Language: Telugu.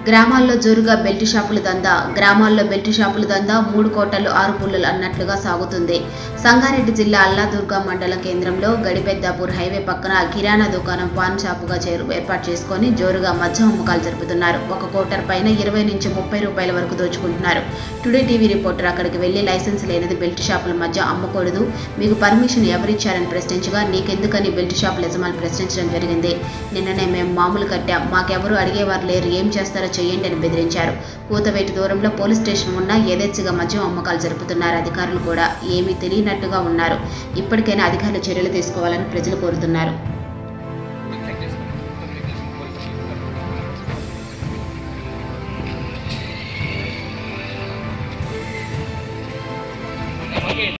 గ్రామాల్లో జోరుగా బెల్ట్ షాపుల దందా గ్రామాల్లో బెల్ట్ షాపుల దందా మూడు కోటలు ఆరు పుల్లలు అన్నట్లుగా సాగుతుంది సంగారెడ్డి జిల్లా అల్లాదుర్గ మండల కేంద్రంలో గడిపెద్దాపూర్ హైవే పక్కన కిరాణా దుకాణం పాన్ షాపుగా చేరు ఏర్పాటు చేసుకొని జోరుగా మద్యం అమ్మకాలు జరుపుతున్నారు ఒక కోటర్ పైన ఇరవై నుంచి ముప్పై రూపాయల వరకు దోచుకుంటున్నారు టుడే టీవీ రిపోర్టర్ అక్కడికి వెళ్లి లైసెన్స్ లేనిది బెల్ట్ షాపుల మధ్య అమ్మకూడదు మీకు పర్మిషన్ ఎవరిచ్చారని ప్రశ్నించగా నీకెందుకని బెల్ట్ షాపుల యజమాని ప్రశ్నించడం జరిగింది నిన్ననే మేము మామూలు కట్టాం మాకెవరూ అడిగేవారు లేరు ఏం చేస్తారో చేయండి అని బెదిరించారు కూతవేటి దూరంలో పోలీస్ స్టేషన్ ఉన్నా యథేచ్ఛగా మద్యం అమ్మకాలు జరుపుతున్నారు అధికారులు కూడా ఏమీ తెలియనట్టుగా ఉన్నారు ఇప్పటికైనా అధికారులు చర్యలు తీసుకోవాలని ప్రజలు కోరుతున్నారు